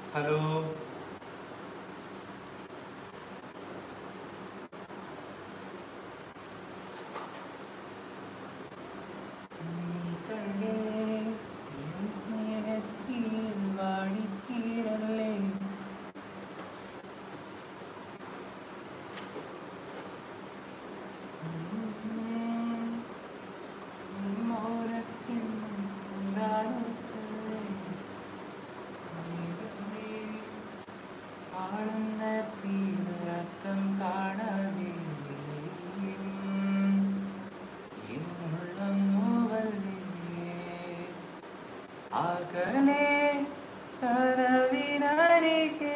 hello ആളുന്ന തീരത്തം കാണാതെ എന്നുള്ളം നോവല്ലേ അകലെ കരവിനരികെ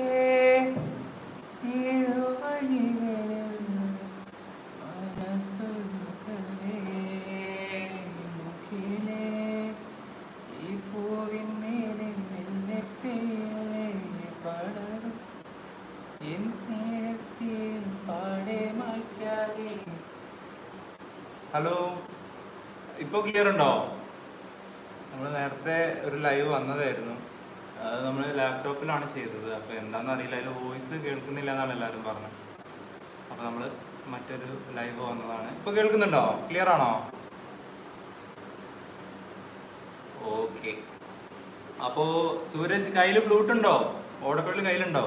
ഏഴുവഴികളിൽ മനസ്സുകളെ മുഖിലെ ഈ പൂവിൻ മേലെ മെല്ലെ പേലെ പടരും എൻ സ്നേഹത്തിൽ പാടെ മായ്ക്കാതെ ഹലോ ഇപ്പൊ ക്ലിയർ ഉണ്ടോ നമ്മൾ നേരത്തെ ഒരു ലൈവ് വന്നതായിരുന്നു അത് നമ്മൾ ലാപ്ടോപ്പിലാണ് ചെയ്തത് അപ്പോൾ എന്താണെന്ന് അറിയില്ല അതിൽ വോയിസ് കേൾക്കുന്നില്ല എന്നാണ് എല്ലാവരും പറഞ്ഞത് അപ്പോൾ നമ്മൾ മറ്റൊരു ലൈവ് വന്നതാണ് ഇപ്പോൾ കേൾക്കുന്നുണ്ടോ ക്ലിയർ ആണോ ഓക്കെ അപ്പോൾ സൂരജ് കയ്യിൽ ഫ്ലൂട്ട് ഉണ്ടോ ഓടക്കുള്ളിൽ കയ്യിലുണ്ടോ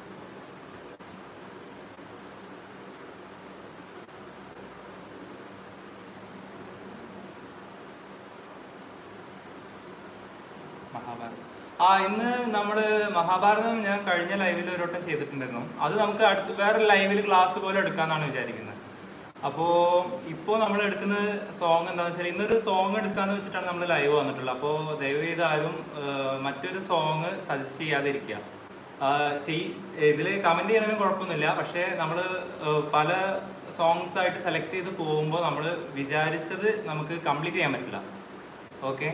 മഹാഭാരതം ആ ഇന്ന് നമ്മൾ മഹാഭാരതം ഞാൻ കഴിഞ്ഞ ലൈവിൽ ഒരു വട്ടം ചെയ്തിട്ടുണ്ടായിരുന്നു അത് നമുക്ക് അടുത്ത് വേറെ ലൈവിൽ ക്ലാസ് പോലെ എടുക്കാന്നാണ് വിചാരിക്കുന്നത് അപ്പോൾ ഇപ്പോൾ നമ്മൾ എടുക്കുന്ന സോങ് എന്താണെന്ന് വെച്ചാൽ ഇന്നൊരു സോങ് എടുക്കാന്ന് വെച്ചിട്ടാണ് നമ്മൾ ലൈവ് വന്നിട്ടുള്ളത് അപ്പോൾ ദയവ് ചെയ്ത് ആരും ആ, മറ്റൊരു സോങ് സജസ്റ്റ് ചെയ്യാതിരിക്കുക ഇതിൽ കമന്റ് ചെയ്യണമെങ്കിൽ കുഴപ്പമൊന്നുമില്ല പക്ഷേ നമ്മൾ പല സോങ്സ് ആയിട്ട് സെലക്ട് ചെയ്ത് പോകുമ്പോൾ നമ്മൾ വിചാരിച്ചത് നമുക്ക് കംപ്ലീറ്റ് ചെയ്യാൻ പറ്റില്ല ഓക്കെ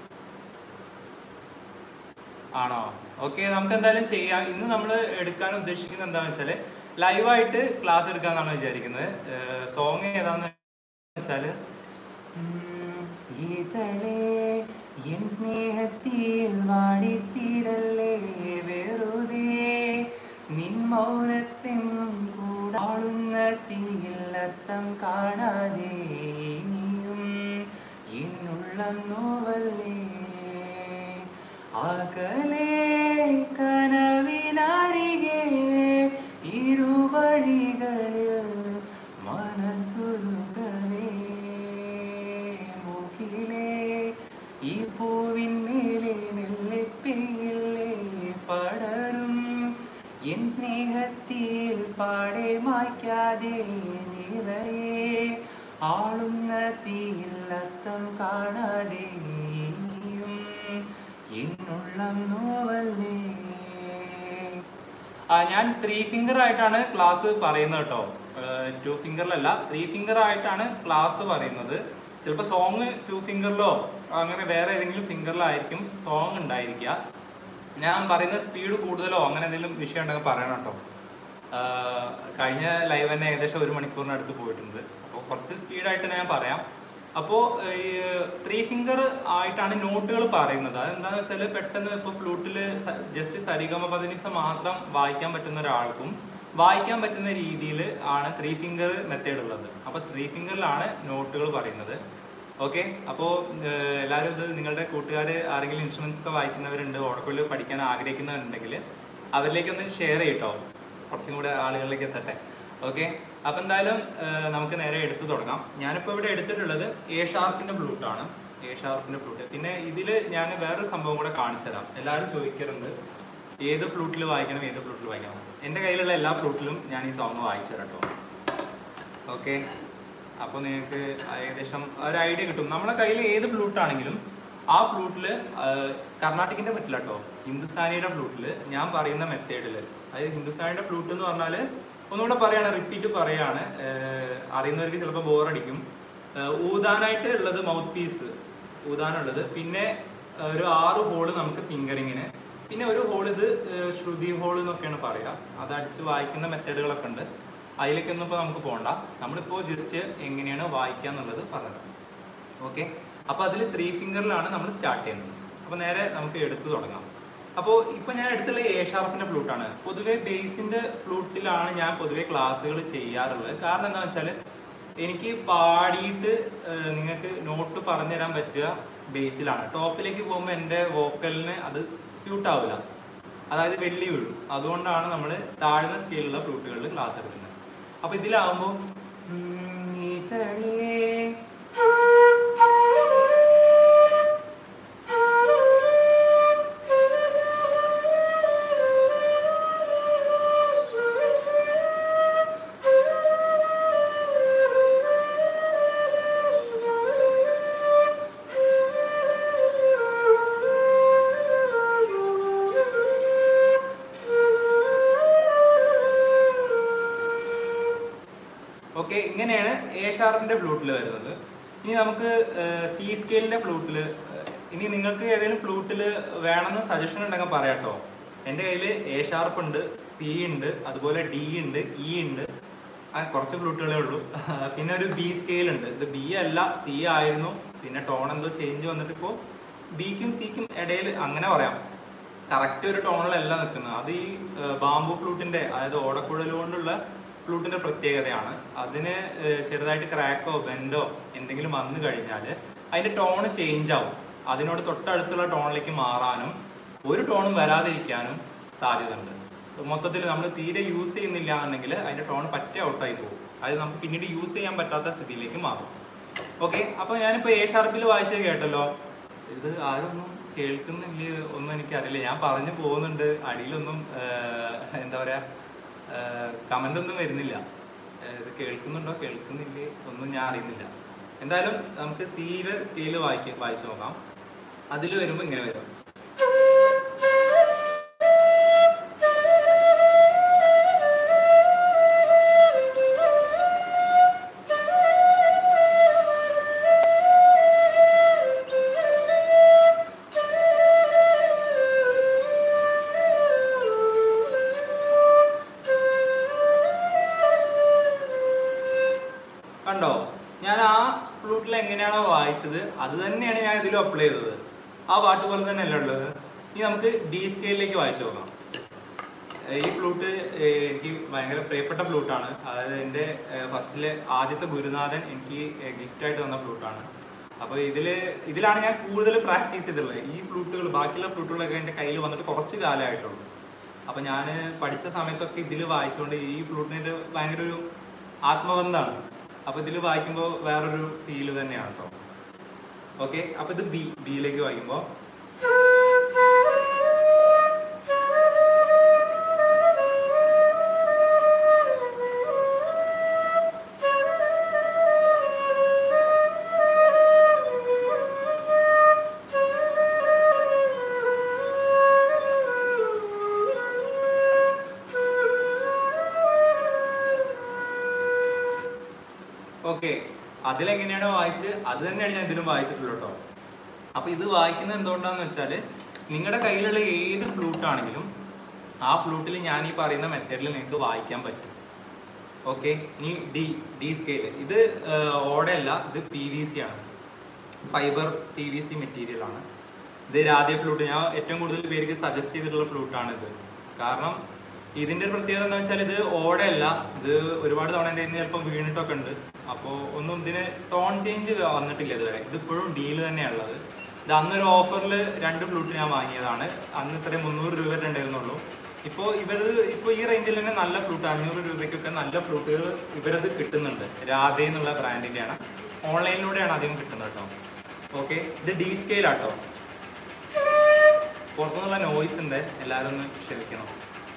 ആണോ ഓക്കെ നമുക്ക് എന്തായാലും ചെയ്യാം ഇന്ന് നമ്മൾ എടുക്കാൻ ഉദ്ദേശിക്കുന്നത് എന്താണെന്ന് വെച്ചാൽ ലൈവായിട്ട് ക്ലാസ് എടുക്കാന്നാണ് വിചാരിക്കുന്നത് സോങ് ഏതാന്ന് വെച്ചാൽ ഇതളേ എൻ സ്നേഹത്തിൽ വാടിത്തീരല്ലേ വെറുതെ നിൻ മൗനത്തെങ്ങും കൂടാളുന്ന തീയിൽ അർത്ഥം കാണാതെ ഇനിയും എന്നുള്ളം നോവല്ലേ അകലെ കനവിനരികെ ഇരുവഴികളിൽ മനസ്സുരുകവേ മുഖിലെ ഈ പൂവിൻ മേലെ മെല്ലെ പെയ്യില്ലേ പടരും എൻ സ്നേഹത്തിൽ പാടെ മായ്ക്കാതെ നിറയെ ആളുന്ന തീയിൽ അർത്ഥം കാണാതെ ഇനിയും എന്നുള്ളം നോവല്ലേ ആ ഞാൻ ത്രീ ഫിംഗർ ആയിട്ടാണ് ക്ലാസ് പറയുന്നത് കേട്ടോ ടു ഫിംഗറിലല്ല ത്രീ ഫിംഗർ ആയിട്ടാണ് ക്ലാസ് പറയുന്നത് ചിലപ്പോൾ സോങ് ടു ഫിംഗറിലോ അങ്ങനെ വേറെ ഏതെങ്കിലും ഫിംഗറിലായിരിക്കും സോങ് ഉണ്ടായിരിക്കുക ഞാൻ പറയുന്ന സ്പീഡ് കൂടുതലോ അങ്ങനെ എന്തെങ്കിലും വിഷയം ഉണ്ടെങ്കിൽ പറയണം കേട്ടോ ആ, കഴിഞ്ഞ ലൈവ് തന്നെ ഏകദേശം ഒരു മണിക്കൂറിനടുത്ത് പോയിട്ടുണ്ട് അപ്പോൾ കുറച്ച് സ്പീഡായിട്ട് ഞാൻ പറയാം അപ്പോൾ ഈ ത്രീ ഫിംഗർ ആയിട്ടാണ് നോട്ടുകൾ പറയുന്നത് അതെന്താണെന്ന് വെച്ചാൽ പെട്ടെന്ന് ഇപ്പോൾ ഫ്ലൂട്ടിൽ ജസ്റ്റ് സരിഗമ പതിനിസ മാത്രം വായിക്കാൻ പറ്റുന്ന ഒരാൾക്കും വായിക്കാൻ പറ്റുന്ന രീതിയിൽ ആണ് ത്രീ ഫിംഗർ മെത്തേഡ് ഉള്ളത് അപ്പോൾ ത്രീ ഫിംഗറിലാണ് നോട്ടുകൾ പറയുന്നത് ഓക്കെ അപ്പോൾ എല്ലാവരും ഇത് നിങ്ങളുടെ കൂട്ടുകാർ ആരെങ്കിലും ഇൻസ്ട്രുമെന്റ്സ് ഒക്കെ വായിക്കുന്നവരുണ്ട് ഓടക്കുള്ളിൽ പഠിക്കാൻ ആഗ്രഹിക്കുന്നവരുണ്ടെങ്കിൽ അവരിലേക്കൊന്ന് ഷെയർ ചെയ്യട്ടോ കുറച്ചും കൂടെ ആളുകളിലേക്ക് എത്തട്ടെ ഓക്കെ അപ്പം എന്തായാലും ആ, നമുക്ക് നേരെ എടുത്തു തുടങ്ങാം ഞാനിപ്പോൾ ഇവിടെ എടുത്തിട്ടുള്ളത് എ ഷാർപ്പിൻ്റെ ഫ്ലൂട്ടാണ് എ ഷാർപ്പിൻ്റെ ഫ്ലൂട്ട് പിന്നെ ഇതിൽ ഞാൻ വേറൊരു സംഭവം കൂടെ കാണിച്ചു തരാം എല്ലാവരും ചോദിക്കാറുണ്ട് ഏത് ഫ്ലൂട്ടിൽ വായിക്കണം ഏത് ഫ്ലൂട്ടിൽ വായിക്കണം എൻ്റെ കയ്യിലുള്ള എല്ലാ ഫ്ലൂട്ടിലും ഞാൻ ഈ സോങ് വായിച്ചു തരാം കേട്ടോ ഓക്കെ അപ്പോൾ നിങ്ങൾക്ക് ഏകദേശം ഒരു ഐഡിയ കിട്ടും നമ്മളെ കയ്യിൽ ഏത് ഫ്ലൂട്ട് ആണെങ്കിലും ആ ഫ്ലൂട്ടിൽ കർണാട്ടിക്കിന്റെ പറ്റില്ല കേട്ടോ ഹിന്ദുസ്ഥാനിയുടെ ഫ്ലൂട്ടിൽ ഞാൻ പറയുന്ന മെത്തേഡിൽ അതായത് ഹിന്ദുസ്ഥാനിയുടെ ഫ്ലൂട്ട് എന്ന് പറഞ്ഞാൽ ഒന്നുകൂടെ പറയാണ് റിപ്പീറ്റ് പറയാണ് ഏഹ് അറിയുന്നവർക്ക് ചിലപ്പോൾ ബോറടിക്കും ഏഹ് ഊതാനായിട്ട് ഉള്ളത് മൗത്ത് പീസ് ഊതാനുള്ളത് പിന്നെ ഏഹ് ഒരു ആറ് ഹോള് നമുക്ക് ഫിംഗറിങ്ങിന് പിന്നെ ഒരു ഹോൾ ഇത് ഏഹ് ശ്രുതി ഹോൾ എന്നൊക്കെയാണ് പറയുക അത് അടിച്ച് വായിക്കുന്ന മെത്തേഡുകളൊക്കെ ഉണ്ട് അതിലേക്കൊന്നും ഇപ്പോൾ നമുക്ക് പോകണ്ട നമ്മളിപ്പോൾ ജസ്റ്റ് എങ്ങനെയാണ് വായിക്കുക എന്നുള്ളത് പറഞ്ഞത് ഓക്കെ അപ്പോൾ അതിൽ ത്രീ ഫിംഗറിലാണ് നമ്മൾ സ്റ്റാർട്ട് ചെയ്യുന്നത് അപ്പോൾ നേരെ നമുക്ക് എടുത്തു തുടങ്ങാം അപ്പോൾ ഇപ്പൊ ഞാൻ എടുത്തുള്ള എ ഷാർപ്പിന്റെ ഫ്ലൂട്ടാണ് പൊതുവെ ബേസിന്റെ ഫ്ലൂട്ടിലാണ് ഞാൻ പൊതുവെ ക്ലാസ്സുകൾ ചെയ്യാറുള്ളത് കാരണം എന്താ വെച്ചാൽ എനിക്ക് പാടിയിട്ട് ഏഹ്, നിങ്ങൾക്ക് നോട്ട് പറഞ്ഞു തരാൻ പറ്റുക ബേസിലാണ് ടോപ്പിലേക്ക് പോകുമ്പോൾ എൻ്റെ വോക്കലിന് അത് സ്യൂട്ട് ആവില്ല അതായത് വെള്ളി വീഴും അതുകൊണ്ടാണ് നമ്മൾ താഴ്ന്ന സ്കെയിലുള്ള ഫ്ലൂട്ടുകളിൽ ക്ലാസ് എടുക്കുന്നത് അപ്പൊ ഇതിലാവുമ്പോൾ ഓക്കെ ഇങ്ങനെയാണ് എ ഷാർപ്പിന്റെ ഫ്ലൂട്ടിൽ വരുന്നത് ഇനി നമുക്ക് സി സ്കെയിലിന്റെ ഫ്ലൂട്ടിൽ ഇനി നിങ്ങൾക്ക് ഏതെങ്കിലും ഫ്ലൂട്ടിൽ വേണമെന്ന് സജഷൻ ഉണ്ടെങ്കിൽ പറയാട്ടോ എൻ്റെ കയ്യിൽ എ ഷാർപ്പ് ഉണ്ട് സി ഉണ്ട് അതുപോലെ ഡി ഉണ്ട് ഇ ഉണ്ട് ആ കുറച്ച് ഫ്ലൂട്ടുകളേ ഉള്ളൂ പിന്നെ ഒരു ബി സ്കെയിൽ ഉണ്ട് ഇത് ബി അല്ല സി ആയിരുന്നു പിന്നെ ടോൺ എന്തോ ചേഞ്ച് വന്നിട്ട് ഇപ്പോൾ ബിക്കും സിക്കും ഇടയിൽ അങ്ങനെ പറയാം കറക്റ്റ് ഒരു ടോണിലല്ല നിൽക്കുന്നത് അത് ഈ ബാംബു ഫ്ലൂട്ടിന്റെ അതായത് ഓടക്കുഴൽ കൊണ്ടുള്ള ഫ്ലൂട്ടിന്റെ പ്രത്യേകതയാണ് അതിന് ഏഹ്, ചെറുതായിട്ട് ക്രാക്കോ ബെൻഡോ എന്തെങ്കിലും വന്നു കഴിഞ്ഞാൽ അതിന്റെ ടോൺ ചേഞ്ച് ആവും അതിനോട് തൊട്ടടുത്തുള്ള ടോണിലേക്ക് മാറാനും ഒരു ടോണും വരാതിരിക്കാനും സാധ്യതയുണ്ട് മൊത്തത്തിൽ നമ്മൾ തീരെ യൂസ് ചെയ്യുന്നില്ല എന്നുണ്ടെങ്കിൽ അതിന്റെ ടോൺ പറ്റേ ഔട്ടായി പോകും അത് നമുക്ക് പിന്നീട് യൂസ് ചെയ്യാൻ പറ്റാത്ത സ്ഥിതിയിലേക്ക് മാറും ഓക്കെ അപ്പൊ ഞാനിപ്പോ എ ഷാർപ്പിൽ വായിച്ചത് കേട്ടല്ലോ ഇത് ആരൊന്നും കേൾക്കുന്നില്ല ഒന്നും എനിക്കറിയില്ല ഞാൻ പറഞ്ഞു പോകുന്നുണ്ട് അടിയിലൊന്നും ആഹ്, എന്താ പറയാ കമന്റ് ഒന്നും വരുന്നില്ല ആഹ്, ഇത് കേൾക്കുന്നുണ്ടോ കേൾക്കുന്നില്ലേ ഒന്നും ഞാൻ അറിയുന്നില്ല എന്തായാലും നമുക്ക് സീല് സ്കെയില് വായിക്ക വായിച്ചു നോക്കാം അതിൽ വരുമ്പോൾ ഇങ്ങനെ വരും കണ്ടോ ഞാൻ ആ ഫ്ലൂട്ടിൽ എങ്ങനെയാണോ വായിച്ചത് അത് തന്നെയാണ് ഞാൻ ഇതിലും അപ്ലൈ ചെയ്തത് ആ പാട്ട് പോലെ തന്നെയല്ലേ ഉള്ളത് ഇനി നമുക്ക് ഡി സ്കെയിലിലേക്ക് വായിച്ചു നോക്കാം ഏഹ് ഈ ഫ്ലൂട്ട് ഏഹ് എനിക്ക് ഭയങ്കര പ്രിയപ്പെട്ട ഫ്ലൂട്ടാണ് അതായത് എൻ്റെ ഫസ്റ്റിലെ ആദ്യത്തെ ഗുരുനാഥൻ എനിക്ക് ഗിഫ്റ്റ് ആയിട്ട് തന്ന ഫ്ലൂട്ടാണ് അപ്പോൾ ഇതിൽ ഇതിലാണ് ഞാൻ കൂടുതൽ പ്രാക്ടീസ് ചെയ്തിട്ടുള്ളത് ഈ ഫ്ലൂട്ടുകൾ ബാക്കിയുള്ള ഫ്ലൂട്ടുകളൊക്കെ എൻ്റെ കയ്യിൽ വന്നിട്ട് കുറച്ച് കാലമായിട്ടുള്ളൂ അപ്പോൾ ഞാൻ പഠിച്ച സമയത്തൊക്കെ ഇതിൽ വായിച്ചുകൊണ്ട് ഈ ഫ്ലൂട്ടിൻ്റെ ഭയങ്കര ഒരു ആത്മബന്ധമാണ് അപ്പോൾ ഇതിൽ വായിക്കുമ്പോൾ വേറൊരു ഫീല് തന്നെയാണ് കേട്ടോ ഓക്കെ അപ്പോൾ ഇത് ബി ബിയിലേക്ക് വായിക്കുമ്പോൾ ഓക്കെ അതിലെങ്ങനെയാണോ വായിച്ച് അത് തന്നെയാണ് ഞാൻ ഇതിലും വായിച്ചിട്ടുള്ളത് കേട്ടോ അപ്പൊ ഇത് വായിക്കുന്നത് എന്തുകൊണ്ടാന്ന് വെച്ചാല് നിങ്ങളുടെ കയ്യിലുള്ള ഏത് ഫ്ലൂട്ട് ആണെങ്കിലും ആ ഫ്ലൂട്ടിൽ ഞാൻ ഈ പറയുന്ന മെത്തേഡിൽ നിങ്ങൾക്ക് വായിക്കാൻ പറ്റും ഓക്കെ ഇനി ഡി ഡി സ്കെയിൽ ഇത് ഓടയല്ല ഇത് പി വി സി ആണ് fibre P V C material ആണ് ഇത് രാധേ ഫ്ലൂട്ട് ഞാൻ ഏറ്റവും കൂടുതൽ പേർക്ക് സജസ്റ്റ് ചെയ്തിട്ടുള്ള ഫ്ലൂട്ടാണ് ഇത് കാരണം ഇതിന്റെ ഒരു പ്രത്യേകത എന്ന് വെച്ചാൽ ഇത് ഓടയല്ല ഇത് ഒരുപാട് തവണ എൻ്റെ കയ്യിൽ നിന്ന് ചിലപ്പോൾ വീണിട്ടൊക്കെ ഉണ്ട് അപ്പോൾ ഒന്നും ഇതിന് ടോൺ ചേഞ്ച് വന്നിട്ടില്ല ഇതുവരെ ഇത് ഇപ്പോഴും ഡീൽ തന്നെയാണുള്ളത് ഇത് അന്നൊരു ഓഫറിൽ രണ്ട് ഫ്ലൂട്ട് ഞാൻ വാങ്ങിയതാണ് അന്ന് ഇത്രയും മുന്നൂറ് രൂപ ഉണ്ടായിരുന്നുള്ളൂ ഇപ്പോൾ ഇവരത് ഇപ്പോൾ ഈ റേഞ്ചിൽ തന്നെ നല്ല ഫ്ലൂട്ട് അഞ്ഞൂറ് രൂപയ്ക്കൊക്കെ നല്ല ഫ്ലൂട്ടുകൾ ഇവരത് കിട്ടുന്നുണ്ട് രാധ എന്നുള്ള ബ്രാൻഡിൻ്റെയാണ് ഓൺലൈനിലൂടെയാണ് അധികം കിട്ടുന്നത് കേട്ടോ ഓക്കെ ഇത് ഡി സ്കെയിൽ ആട്ടോ പുറത്തുനിന്നുള്ള നോയ്സ് ഉണ്ട് എല്ലാവരും ഒന്ന് ക്ഷമിക്കണം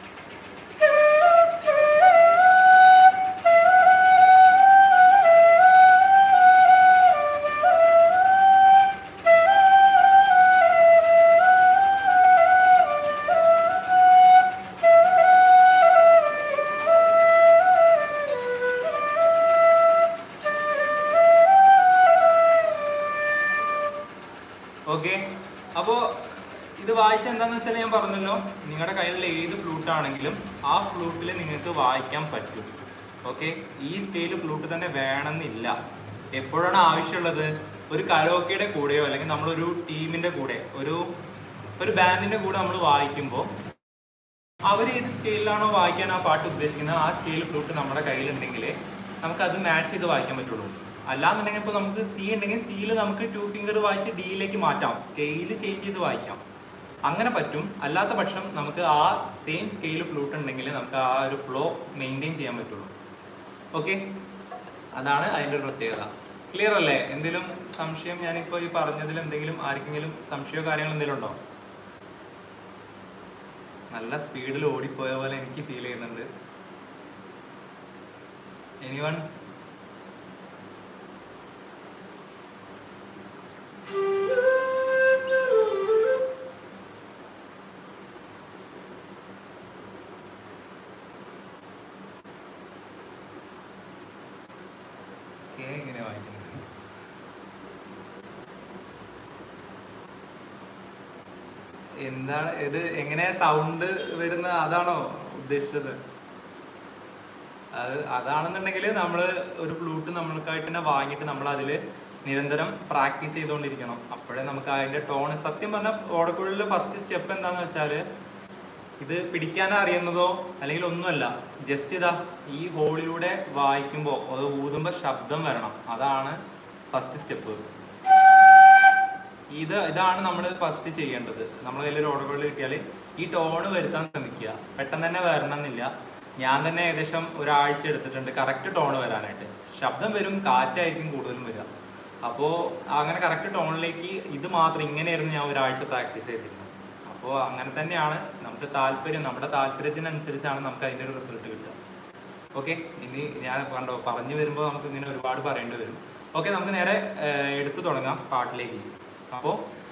ഓക്കെ അപ്പോ ഇത് വായിച്ച എന്താന്ന് വെച്ചാൽ ഞാൻ പറഞ്ഞല്ലോ നിങ്ങളുടെ കയ്യിലുള്ള ഏത് ഫ്ലൂട്ട് ആണെങ്കിലും ആ ഫ്ലൂട്ടിൽ നിങ്ങൾക്ക് വായിക്കാൻ പറ്റും ഓക്കെ ഈ സ്കെയിൽ ഫ്ലൂട്ട് തന്നെ വേണമെന്നില്ല എപ്പോഴാണ് ആവശ്യമുള്ളത് ഒരു കരോക്കയുടെ കൂടെയോ അല്ലെങ്കിൽ നമ്മളൊരു ടീമിന്റെ കൂടെ ഒരു ഒരു ബാൻഡിന്റെ കൂടെ നമ്മൾ വായിക്കുമ്പോൾ അവർ ഏത് സ്കെയിലാണോ വായിക്കാൻ ആ പാട്ട് ഉദ്ദേശിക്കുന്നത് ആ സ്കെയിൽ ഫ്ലൂട്ട് നമ്മുടെ കയ്യിലുണ്ടെങ്കിൽ നമുക്ക് അത് മാച്ച് ചെയ്ത് വായിക്കാൻ പറ്റുള്ളൂ അല്ലാന്നുണ്ടെങ്കിൽ ഇപ്പോൾ നമുക്ക് സി ഉണ്ടെങ്കിൽ സിയിൽ നമുക്ക് ടു ഫിംഗർ വായിച്ച് ഡിയിലേക്ക് മാറ്റാം സ്കെയിൽ ചേഞ്ച് ചെയ്ത് വായിക്കാം അങ്ങനെ പറ്റും അല്ലാത്ത പക്ഷം നമുക്ക് ആ സെയിം സ്കെയിൽ ഫ്ലൂട്ട് ഉണ്ടെങ്കിൽ നമുക്ക് ആ ഒരു ഫ്ലോ മെയിൻറ്റെയിൻ ചെയ്യാൻ പറ്റുള്ളൂ ഓക്കെ അതാണ് അതിൻ്റെ ഒരു പ്രത്യേകത ക്ലിയർ അല്ലേ എന്തെങ്കിലും സംശയം ഞാനിപ്പോൾ ഈ പറഞ്ഞതിൽ എന്തെങ്കിലും ആർക്കെങ്കിലും സംശയമോ കാര്യങ്ങളോ എന്തെങ്കിലും ഉണ്ടോ നല്ല സ്പീഡിൽ ഓടിപ്പോയ പോലെ എനിക്ക് ഫീൽ ചെയ്യുന്നുണ്ട് എനിവൺ എങ്ങനെ വായിക്കുന്നത് എന്താണ് ഇത് എങ്ങനെ സൗണ്ട് വരുന്ന അതാണോ ഉദ്ദേശിച്ചത് അത് അതാണെന്നുണ്ടെങ്കിൽ നമ്മൾ ഒരു ഫ്ലൂട്ട് നമ്മൾക്കായിട്ട് തന്നെ വാങ്ങിയിട്ട് നമ്മൾ അതിൽ നിരന്തരം പ്രാക്ടീസ് ചെയ്തുകൊണ്ടിരിക്കണം അപ്പോഴേ നമുക്ക് അതിന്റെ ടോൺ സത്യം പറഞ്ഞാൽ ഓടക്കുഴലിലെ ഫസ്റ്റ് സ്റ്റെപ്പ് എന്താന്ന് വെച്ചാൽ ഇത് പിടിക്കാൻ അറിയുന്നതോ അല്ലെങ്കിൽ ഒന്നുമല്ല ജസ്റ്റ് ഇതാ ഈ ഹോളിലൂടെ വായിക്കുമ്പോൾ അത് ഊതുമ്പോൾ ശബ്ദം വരണം അതാണ് ഫസ്റ്റ് സ്റ്റെപ്പ് ഇത് ഇതാണ് നമ്മൾ ഫസ്റ്റ് ചെയ്യേണ്ടത് നമ്മൾ കയ്യിൽ ഒരു ഓർഡറുകൾ കിട്ടിയാൽ ഈ ടോണ് വരുത്താൻ ശ്രമിക്കുക പെട്ടെന്ന് തന്നെ വരണമെന്നില്ല ഞാൻ തന്നെ ഏകദേശം ഒരാഴ്ച എടുത്തിട്ടുണ്ട് കറക്റ്റ് ടോണ് വരാനായിട്ട് ശബ്ദം വരും കാറ്റായിരിക്കും കൂടുതലും വരിക അപ്പോൾ അങ്ങനെ കറക്റ്റ് ടോണിലേക്ക് ഇത് മാത്രം ഇങ്ങനെയായിരുന്നു ഞാൻ ഒരാഴ്ച പ്രാക്ടീസ് ചെയ്തിരുന്നത് അപ്പോൾ അങ്ങനെ തന്നെയാണ് നമുക്ക് താല്പര്യം നമ്മുടെ താല്പര്യത്തിനനുസരിച്ചാണ് നമുക്ക് അതിൻ്റെ ഒരു റിസൾട്ട് കിട്ടുക ഓക്കെ ഇനി ഞാൻ കണ്ടോ പറഞ്ഞു വരുമ്പോൾ നമുക്ക് ഇങ്ങനെ ഒരുപാട് പറയേണ്ടി വരും ഓക്കെ നമുക്ക് നേരെ ഏർ, എടുത്തു തുടങ്ങാം പാട്ടിലേക്ക് അപ്പോൾ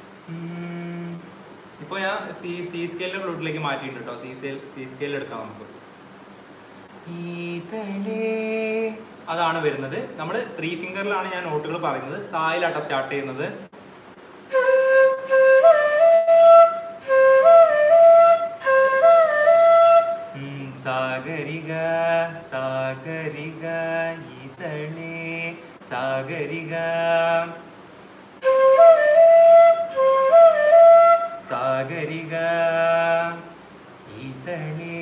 ഇപ്പോൾ ഞാൻ സി സി സ്കെയിലിൻ്റെ ഫ്ലൂട്ടിലേക്ക് മാറ്റിയിട്ടുണ്ട് കേട്ടോ സി സ്കെയിൽ സി സ്കെയിൽ എടുക്കാം നമുക്ക് ഈതളേ അതാണ് വരുന്നത് നമ്മൾ ത്രീ ഫിംഗറിലാണ് ഞാൻ നോട്ടുകൾ പറയുന്നത് സായിലാട്ടോ സ്റ്റാർട്ട് ചെയ്യുന്നത് ഉം, സാഗരിക സാഗരിക ഈതളേ സാഗരിക സാഗരിക ഈതളേ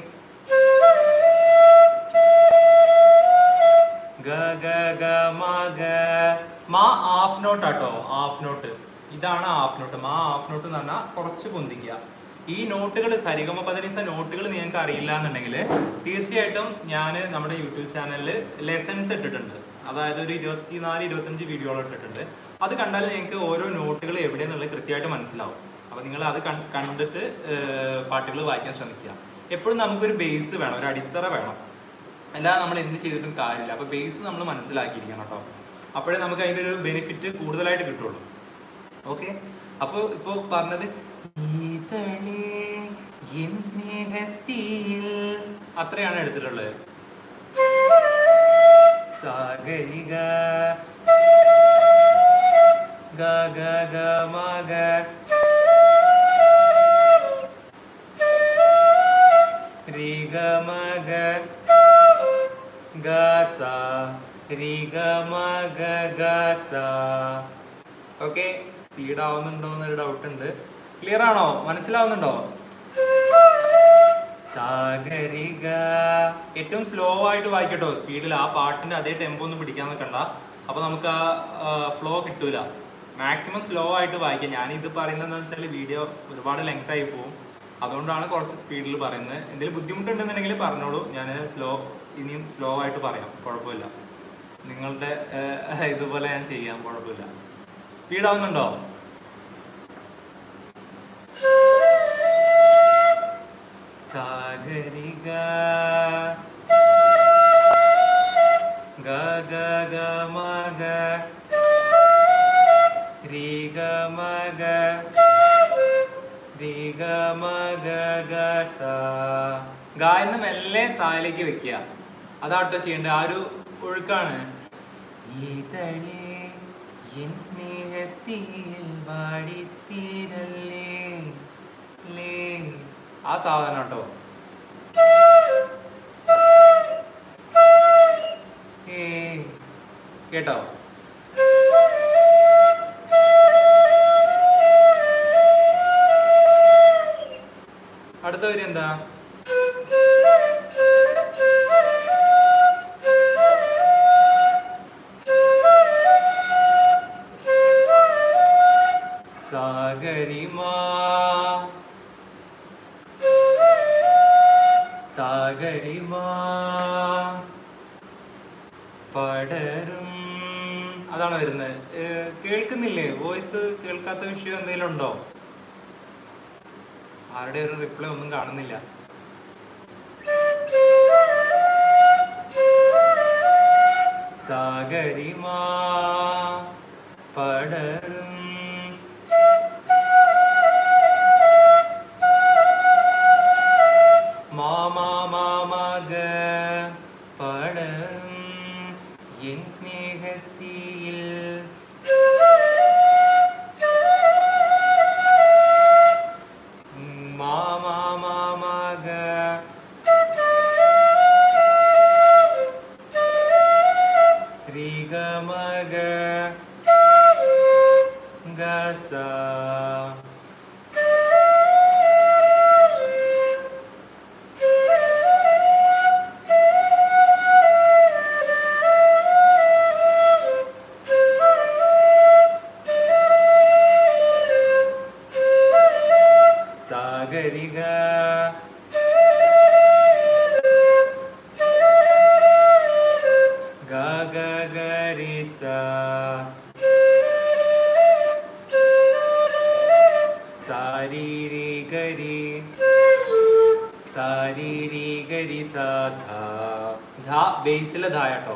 ഗ ഗ ഗ മ ഗ മാ ഹാഫ് നോട്ട് ആട്ടോ ഹാഫ് നോട്ട് ഇതാണ് ഹാഫ് നോട്ട് മാ ഹാഫ് നോട്ട് എന്ന് പറഞ്ഞാൽ കുറച്ച് പൊന്തിക്കുക ഈ നോട്ടുകൾ സരിഗമ പതിനിസ നോട്ടുകൾ നിങ്ങൾക്ക് അറിയില്ല എന്നുണ്ടെങ്കിൽ തീർച്ചയായിട്ടും ഞാൻ നമ്മുടെ യൂട്യൂബ് ചാനലിൽ ലെസൺസ് ഇട്ടിട്ടുണ്ട് അതായത് ഒരു ഇരുപത്തിനാല് ഇരുപത്തഞ്ച് വീഡിയോകൾ ഇട്ടിട്ടുണ്ട് അത് കണ്ടാൽ നിങ്ങൾക്ക് ഓരോ നോട്ടുകൾ എവിടെയെന്നുള്ളത് കൃത്യമായിട്ട് മനസ്സിലാവും അപ്പോൾ നിങ്ങൾ അത് കൺ- കണ്ടിട്ട് പാട്ടുകൾ വായിക്കാൻ ശ്രമിക്കുക എപ്പോഴും നമുക്കൊരു ബേസ് വേണം ഒരു അടിത്തറ വേണം അല്ലാതെ നമ്മൾ എന്ത് ചെയ്തിട്ടും കാര്യമില്ല അപ്പൊ ബേസ് നമ്മൾ മനസ്സിലാക്കിയിരിക്കണം കേട്ടോ അപ്പോഴേ നമുക്ക് അതിന്റെ ഒരു ബെനിഫിറ്റ് കൂടുതലായിട്ട് കിട്ടുള്ളൂ ഓക്കെ അപ്പോൾ ഇപ്പോൾ പറഞ്ഞത് "ഈതളേ എൻ സ്നേഹത്തിൽ അത്രയാണ് എടുത്തിട്ടുള്ളത് സാഗരിക ഗ ഗ ഗ മ ഗ രി ഗ മ ഗ ഗ സ രി ഗ മ ഗ ഗ സ ഓക്കെ സ്പീഡ് ആവുന്നുണ്ടോ എന്നൊരു ഡൗട്ട് ഉണ്ട് ക്ലിയർ ആണോ മനസ്സിലാവുന്നുണ്ടോ സാഗരിക ഏറ്റവും സ്ലോ ആയിട്ട് വായിക്കട്ടോ സ്പീഡിൽ ആ പാട്ടിന്റെ അതേ ടെമ്പോ ഒന്നും പിടിക്കാൻ നിൽക്കണ്ട അപ്പൊ നമുക്ക് ആ ഫ്ലോ കിട്ടൂല മാക്സിമം സ്ലോ ആയിട്ട് വായിക്കാം ഞാൻ ഇത് പറയുന്നത് എന്താ വെച്ചാൽ വീഡിയോ ഒരുപാട് ലെങ്ത് ആയി പോകും അതുകൊണ്ടാണ് കുറച്ച് സ്പീഡിൽ പറയുന്നത് എന്തെങ്കിലും ബുദ്ധിമുട്ടുണ്ടെന്നുണ്ടെങ്കിൽ പറഞ്ഞോളൂ ഞാൻ സ്ലോ ഇനിയും സ്ലോ ആയിട്ട് പറയാം കുഴപ്പമില്ല നിങ്ങളുടെ ഏർ, ഇതുപോലെ ഞാൻ ചെയ്യാം കുഴപ്പമില്ല സ്പീഡ് ആവുന്നുണ്ടോ സാഗരിക ഗ ഗ ഗ മ ഗ രി ഗ മ ഗ രി ഗ മ ഗ ഗ സ ഗ എന്ന് മെല്ലെ സായിലേക്ക് വെക്കുക അതാട്ടോ ചെയ്യേണ്ടത് ആ ഒരു ഒഴുക്കാണ് ഈതളേ എൻ സ്നേഹത്തിൽ വാടിത്തീരല്ലേ ലേ ആ സാധനം കേട്ടോ ഏ കേട്ടോ അടുത്ത വരി എന്താ സാഗരിമാ സാഗരിമാ പടരും അതാണ് വരുന്നത് ഏർ കേൾക്കുന്നില്ലേ വോയിസ് കേൾക്കാത്ത വിഷയം എന്തെങ്കിലും ഉണ്ടോ ആരുടെ ഒരു റിപ്ലൈ ഒന്നും കാണുന്നില്ല സാഗരിമാ പടരും മാമാ മാമക പടരും എൻ സ്നേഹത്തിയിൽ മാമാ മാമക രിഗമക ഗസ സാഗരിക ഗഗരിസ സാരീരികരി സാരീരികരി സാധ ധ ബേസിലെ ധാ കേട്ടോ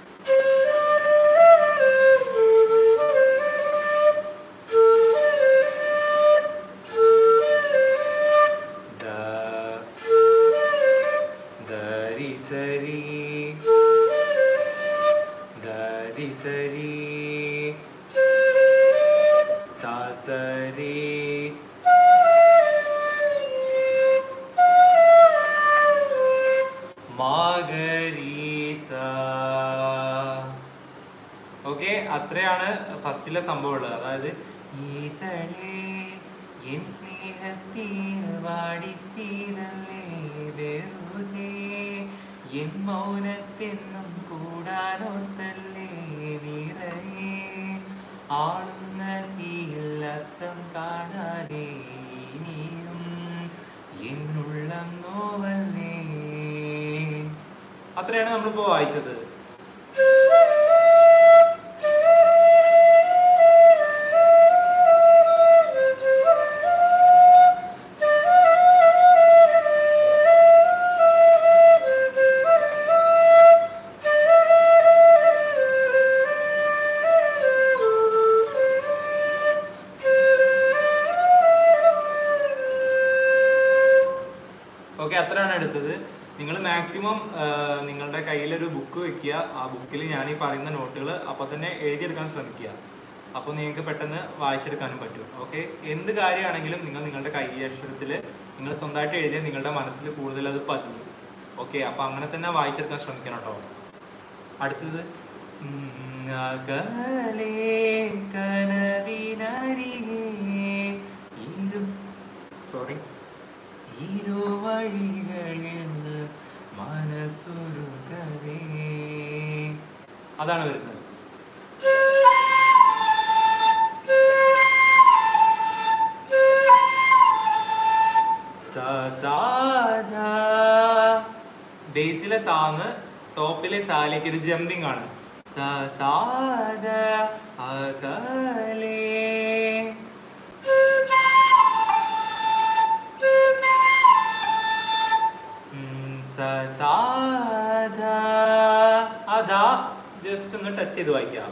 ദ ദരി സരി ദരി സരി സാ സരി മാഗരീസ ഓക്കെ അത്രയാണ് ഫസ്റ്റിലെ സംഭവം ഉള്ളത് അതായത് ഈതളേ എൻ സ്നേഹത്തിൽ വാടിത്തീരല്ലേ വെറുതെ എൻ മൗനത്തെന്നും കൂടാനോത്തല്ലേ നിറയെ ആളുന്ന തീയിൽ അർത്ഥം കാണാതെ ഇനിയും എന്നുള്ളം നോവല്ലേ അത്രയാണ് നമ്മളിപ്പോ വായിച്ചത് ഓക്കെ അത്രയാണ് എടുത്തത് നിങ്ങൾ മാക്സിമം നിങ്ങളുടെ കയ്യിലൊരു ബുക്ക് വെക്കുക ആ ബുക്കിൽ ഞാൻ ഈ പറയുന്ന നോട്ടുകൾ അപ്പോൾ തന്നെ എഴുതിയെടുക്കാൻ ശ്രമിക്കുക അപ്പോൾ നിങ്ങൾക്ക് പെട്ടെന്ന് വായിച്ചെടുക്കാനും പറ്റും ഓക്കെ എന്ത് കാര്യമാണെങ്കിലും നിങ്ങൾ നിങ്ങളുടെ കൈ അക്ഷരത്തിൽ നിങ്ങൾ സ്വന്തമായിട്ട് എഴുതിയാൽ നിങ്ങളുടെ മനസ്സിൽ കൂടുതൽ അത് പതിയും ഓക്കെ അപ്പോൾ അങ്ങനെ തന്നെ വായിച്ചെടുക്കാൻ ശ്രമിക്കണം കേട്ടോ അടുത്തത് ഉം, അകലെ കനവിനരികെ ഇരു സോറി ഇരുവഴികളിൽ മനസ്സുരുകവേ അതാണ് വരുന്നത് സസാദ ബേസിലെ സാന്ന് ടോപ്പിലെ സാലേക്ക് ഒരു ജമ്പിങ് ആണ് സസാദ അകലേ ഉം, സസാദ അതാ ജസ്റ്റ് ഒന്ന് ടച്ച് ചെയ്ത് വായിക്കാം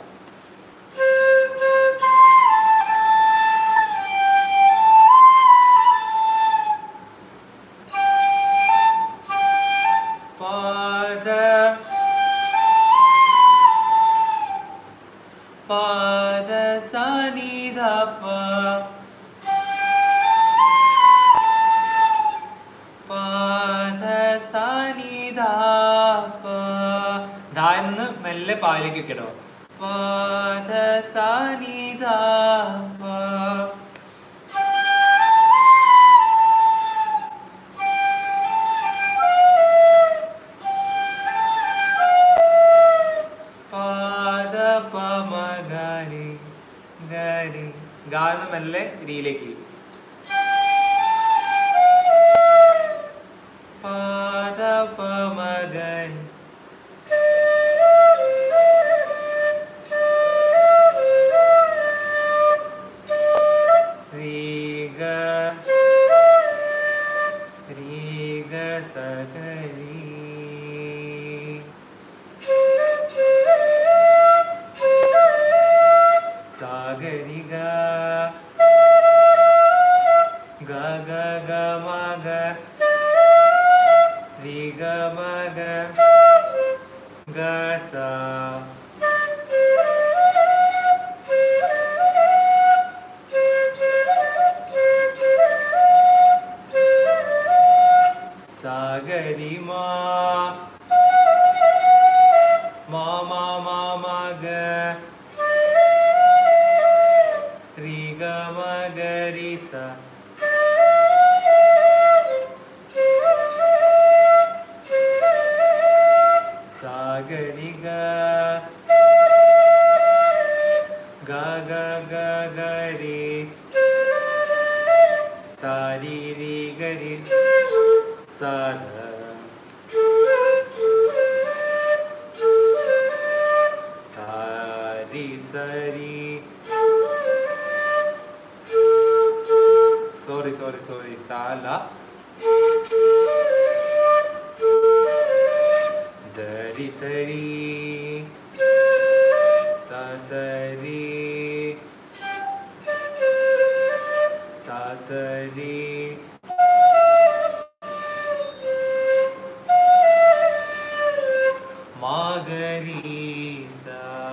പാദ പാദ സനിധ പാദ സനിധ ധായിൽ നിന്ന് മെല്ലെ പാലിലേക്ക് കിടോ പാദ സനിധ മെല്ലെ രീതിയിലേക്ക് പാദപമകൻ രീഗ രീഗ സകരീ സാഗരിക ഗ ഗ ഗ മ ഗ രി ഗ മ ഗ ഗ സ സാഗരി മാ മാ മാ മാ മാ ഗ രി ഗ മ ഗ രി സ സാഗരി ഗ ഗ ഗ ഗ ഗ രി സാരി രി ഗ രി സാധ സാരി സരി സോറി സോറി സോറി സാല ദരി സരി സസരി സസരി മാഗരീസ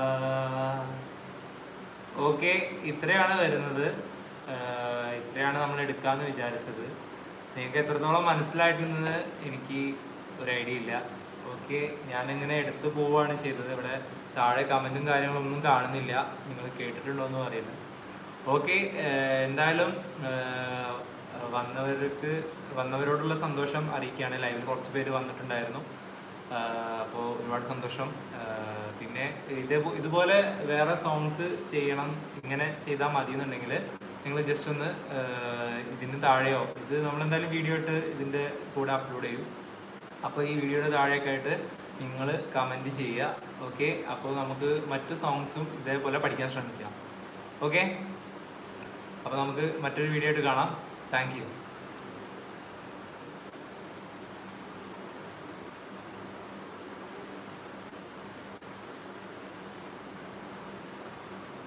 ഓക്കെ ഇത്രയാണ് വരുന്നത് ആഹ് ഇത്രയാണ് നമ്മൾ എടുക്കാന്ന് വിചാരിച്ചത് നിങ്ങൾക്ക് എത്രത്തോളം മനസ്സിലായിട്ടുണ്ടെന്ന് എനിക്ക് ഒരു ഐഡിയ ഇല്ല ഓക്കെ ഞാനിങ്ങനെ എടുത്തു പോവുകയാണ് ചെയ്തത് ഇവിടെ താഴെ കമൻറ്റും കാര്യങ്ങളൊന്നും കാണുന്നില്ല നിങ്ങൾ കേട്ടിട്ടുണ്ടോ എന്ന് പറയുന്നത് ഓക്കെ എന്തായാലും ആഹ് വന്നവർക്ക് വന്നവരോടുള്ള സന്തോഷം അറിയിക്കുകയാണ് ലൈവിൽ കുറച്ച് പേര് വന്നിട്ടുണ്ടായിരുന്നു അപ്പോൾ ഒരുപാട് സന്തോഷം ആഹ് പിന്നെ ഇതേ ഇതുപോലെ വേറെ സോങ്സ് ചെയ്യണം ഇങ്ങനെ ചെയ്താൽ മതി എന്നുണ്ടെങ്കിൽ നിങ്ങൾ ജസ്റ്റ് ഒന്ന് ആഹ് ഇതിന് താഴെയോ ഇത് നമ്മളെന്തായാലും വീഡിയോ ഇട്ട് ഇതിൻ്റെ കൂടെ അപ്ലോഡ് ചെയ്യും അപ്പോൾ ഈ വീഡിയോയുടെ താഴെയൊക്കെ ആയിട്ട് നിങ്ങൾ കമൻറ്റ് ചെയ്യുക ഓക്കെ അപ്പോൾ നമുക്ക് മറ്റു സോങ്സും ഇതേപോലെ പഠിക്കാൻ ശ്രമിക്കാം ഓക്കെ അപ്പോൾ നമുക്ക് മറ്റൊരു വീഡിയോ ആയിട്ട് കാണാം താങ്ക് യു